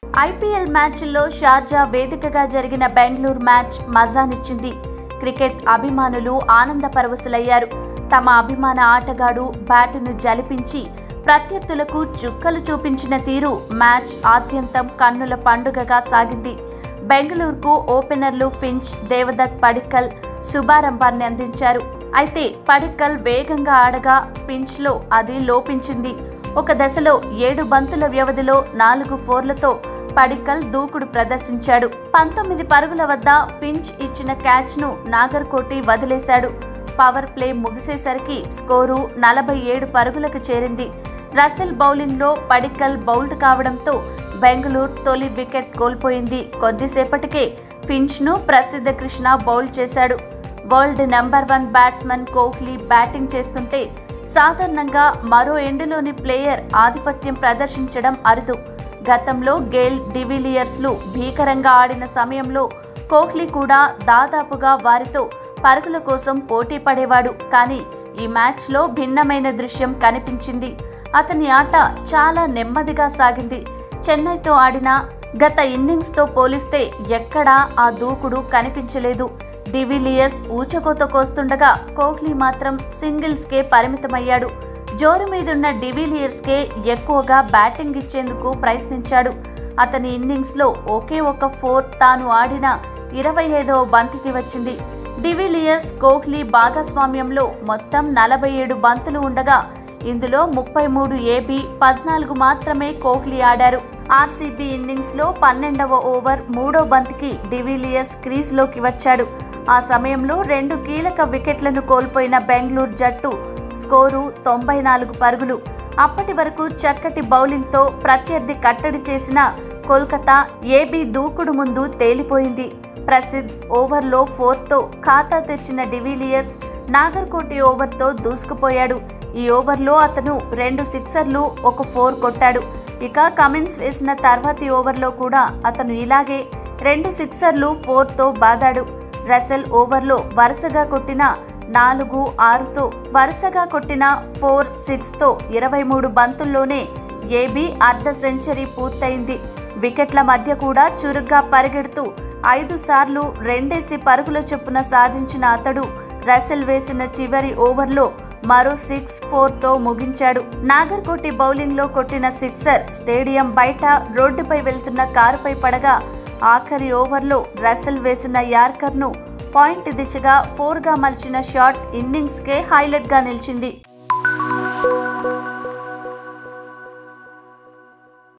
IPL మ్యాచ్ల్లో షార్జా వేదికగా జరిగిన బెంగళూరు మ్యాచ్ మజానిచ్చింది క్రికెట్ అభిమానులు ఆనంద పరవశులయ్యారు తమ అభిమాన ఆటగాడు బ్యాటును జలిపించి ప్రత్యర్థులకు చుక్కలు చూపించిన తీరు మ్యాచ్ ఆద్యంతం కన్నుల పండుగగా సాగింది బెంగళూరుకు ఓపెనర్లు ఫించ్ దేవదత్ పడిక్కల్ శుభారంభాన్ని అందించారు అయితే పడిక్కల్ వేగంగా ఆడగా ఫించ్లో అది లోపించింది ఒక దశలో ఏడు బంతుల వ్యవధిలో నాలుగు ఫోర్లతో పడిక్కల్ దూకుడు ప్రదర్శించాడు పంతొమ్మిది పరుగుల వద్ద ఫించ్ ఇచ్చిన క్యాచ్ను నాగర్కోటి వదిలేశాడు పవర్ ప్లే ముగిసేసరికి స్కోరు నలభై ఏడు పరుగులకు చేరింది రసెల్ బౌలింగ్లో పడిక్కల్ బౌల్డ్ కావడంతో బెంగళూరు తొలి వికెట్ కోల్పోయింది కొద్దిసేపటికే ఫించ్ను ప్రసిద్ధ కృష్ణ బౌల్డ్ చేశాడు world number one batsman Kohli batting చేస్తుంటే సాధారణంగా మరో ఎండులోని ప్లేయర్ ఆధిపత్యం ప్రదర్శించడం అరుదు గతంలో గేల్ డివిలియర్స్లు భీకరంగా ఆడిన సమయంలో కోహ్లీ కూడా దాదాపుగా వారితో పరుగుల కోసం పోటీ పడేవాడు కానీ ఈ మ్యాచ్లో భిన్నమైన దృశ్యం కనిపించింది అతని ఆట చాలా నెమ్మదిగా సాగింది చెన్నైతో ఆడిన గత ఇన్నింగ్స్తో పోలిస్తే ఎక్కడా ఆ దూకుడు కనిపించలేదు డివిలియర్స్ ఊచకోత కోస్తుండగా కోహ్లీ మాత్రం సింగిల్స్కే పరిమితమయ్యాడు జోరు మీదున్న డివిలియర్స్కే ఎక్కువగా బ్యాటింగ్ ఇచ్చేందుకు ప్రయత్నించాడు అతని ఇన్నింగ్స్లో ఒకే ఒక ఫోర్ తాను ఆడిన ఇరవై ఐదవ బంతికి వచ్చింది డివిలియర్స్ కోహ్లీ భాగస్వామ్యంలో మొత్తం నలభై ఏడు బంతులు ఉండగా ఇందులో ముప్పై మూడు ఏబీ పద్నాలుగు మాత్రమే కోహ్లీ ఆడారు ఆర్సీబీ ఇన్నింగ్స్లో పన్నెండవ ఓవర్ మూడో బంతికి డివిలియర్స్ క్రీజ్లోకి వచ్చాడు ఆ సమయంలో రెండు కీలక వికెట్లను కోల్పోయిన బెంగళూరు జట్టు స్కోరు తొంభై నాలుగు పరుగులు అప్పటి వరకు చక్కటి బౌలింగ్తో ప్రత్యర్థి కట్టడి చేసిన కోల్కతా ఏబీ దూకుడు ముందు తేలిపోయింది ప్రసిద్ ఓవర్లో ఫోర్తో ఖాతా తెచ్చిన డివిలియర్స్ నాగర్కోటి ఓవర్తో దూసుకుపోయాడు ఈ ఓవర్లో అతను రెండు సిక్సర్లు ఒక ఫోర్ కొట్టాడు ఇక కమిన్స్ వేసిన తర్వాతి ఓవర్లో కూడా అతను ఇలాగే రెండు సిక్సర్లు ఫోర్తో బాదాడు రసెల్ ఓవర్లో వరుసగా కొట్టిన నాలుగు ఆరుతో వరుసగా కొట్టిన ఫోర్ సిక్స్తో ఇరవై మూడు బంతుల్లోనే ఏబీ అర్ధ సెంచరీ పూర్తయింది వికెట్ల మధ్య కూడా చురుగ్గా పరిగెడుతూ ఐదు సార్లు రెండేసి పరుగుల చొప్పున సాధించిన అతడు రసెల్ వేసిన చివరి ఓవర్లో మరో సిక్స్ ఫోర్తో ముగించాడు నాగర్కోటి బౌలింగ్లో కొట్టిన సిక్సర్ స్టేడియం బయట రోడ్డుపై వెళ్తున్న కారుపై పడగా ఆఖరి ఓవర్లో రసెల్ వేసిన యార్కర్ను పాయింట్ దిశగా ఫోర్గా మలిచిన షాట్ ఇన్నింగ్స్కే హైలైట్గా నిలిచింది